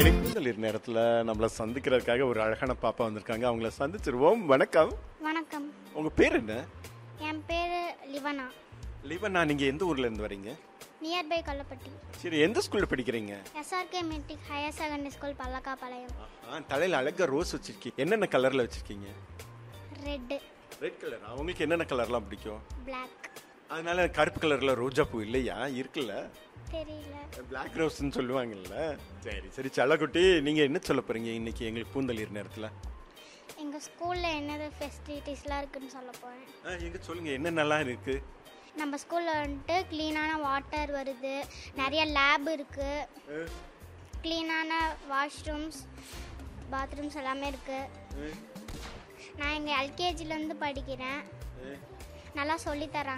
இடைக்கூந்தலிர் நேரத்துல நம்மள சந்திக்கிறதுக்காக ஒரு அழகான பாப்பா வந்திருக்காங்க அவங்கள சந்திச்சிருவோம் வணக்கம் வணக்கம் உங்க பேர் என்ன என் பேர் லிவனா லிவனா நீங்க எந்த ஊர்ல இருந்து வரீங்க நியர்பை கள்ளப்பட்டி சரி எந்த ஸ்கூல்ல படிக்கிறீங்க SRK matric higher secondary school Pallakkapalayam ஆ, தலையில அழகா ரோஸ் வச்சிருக்கீங்க என்னென்ன கலர்ல வச்சிருக்கீங்க ரெட்டு ரெட் கலர் அவங்களுக்கு என்னென்ன கலர்லாம் பிடிக்கும் பிளாக் அதனால கருப்பு கலர்ல ரோஜா பூ இல்லையா இருக்குல்ல தெரியல பிளாக் ரோஸ்ன்னு சொல்லுவாங்கல்ல சரி சரி செல்லக்குட்டி நீங்க என்ன சொல்ல போறீங்க இன்னைக்கு எங்களுக்கு பூந்தளிர் நேரத்துல எங்கள் ஸ்கூலில் என்னது ஃபெசிலிட்டிஸ்லாம் இருக்குன்னு சொல்ல போகிறேன் ஆ, எங்க சொல்லுங்க என்னென்னலாம் இருக்கு நம்ம ஸ்கூலில் வந்துட்டு க்ளீனான வாட்டர் வருது நிறைய லேப் இருக்குது க்ளீனான வாஷ்ரூம்ஸ் பாத்ரூம்ஸ் எல்லாமே இருக்குது நான் எங்கள் எல்கேஜிலேருந்து படிக்கிறேன் நல்லா சொல்லித் தராங்க